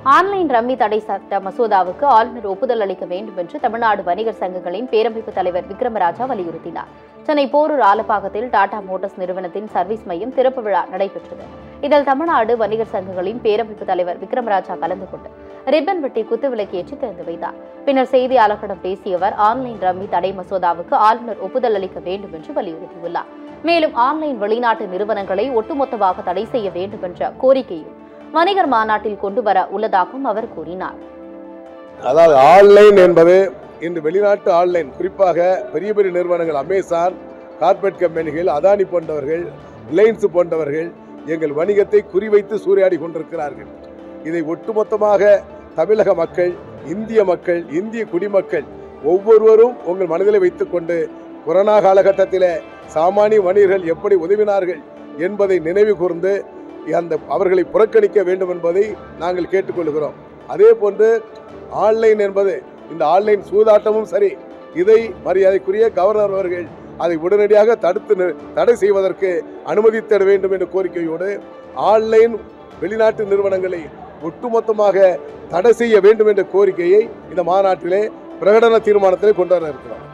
online rummy தடை சட்ட மசோதாவுக்கு ஆளுநர் ஒப்புதல் அளிக்க வேண்டும் என்று தமிழ்நாடு வணிகர் சங்கங்களின் பேரமைப்பு தலைவர் விக்ரமராஜா வலியுறுத்தினார் சென்னை போரூர் ஆலப்பாக்கத்தில் டாடா மோட்டார்ஸ் நிறுவனத்தின் சர்வீஸ் மையம் திறப்பு விழா நடைபெற்றது இதில் தமிழ்நாடு வணிகர் சங்கங்களின் பேரமைப்பு தலைவர் விக்ரமராஜா கலந்து கொண்டு ரிப்பன் வெட்டி குத்துவிளக்கு ஏற்றி திறந்து வைத்தார் பின்னர் செய்தியாளர்களிடம் பேசிய அவர் ஆன்லைன் ரம்மி தடை மசோதாவுக்கு ஆளுநர் ஒப்புதல் அளிக்க வேண்டும் என்று வலியுறுத்தியுள்ளார் மேலும் ஆன்லைன் வெளிநாட்டு நிறுவனங்களை ஒட்டுமொத்தமாக தடை செய்ய வேண்டும் என்ற கோரிக்கையும் வணிகர் மாநாட்டில் கொண்டு வர உள்ளதாகவும் அவர் கூறினார் அதாவது ஆன்லைன் என்பது இன்று வெளிநாட்டு ஆன்லைன் குறிப்பாக பெரிய பெரிய நிறுவனங்கள் அமேசான் கார்பரேட் கம்பெனிகள் அதானி போன்றவர்கள் ரிலையன்ஸ் போன்றவர்கள் எங்கள் வணிகத்தை குறிவைத்து சூறையாடி கொண்டிருக்கிறார்கள் இதை ஒட்டுமொத்தமாக தமிழக மக்கள் இந்திய மக்கள் இந்திய குடிமக்கள் ஒவ்வொருவரும் உங்கள் மனதில் வைத்துக்கொண்டு கொரோனா காலகட்டத்தில் சாமானிய வணிகர்கள் எப்படி உதவினார்கள் என்பதை நினைவு கூர்ந்து அந்த அவர்களை புறக்கணிக்க வேண்டும் என்பதை நாங்கள் கேட்டுக்கொள்கிறோம் அதே போன்று ஆன்லைன் என்பது இந்த ஆன்லைன் சூதாட்டமும் சரி இதை மரியாதைக்குரிய கவர்னர் அவர்கள் அதை உடனடியாக தடுத்து நி- தடை செய்வதற்கு அனுமதித்திட வேண்டும் என்ற கோரிக்கையோடு ஆன்லைன் வெளிநாட்டு நிறுவனங்களை ஒட்டுமொத்தமாக தடை செய்ய வேண்டும் என்ற கோரிக்கையை இந்த மாநாட்டிலே பிரகடன தீர்மானத்திலே கொண்டு வர இருக்கிறோம்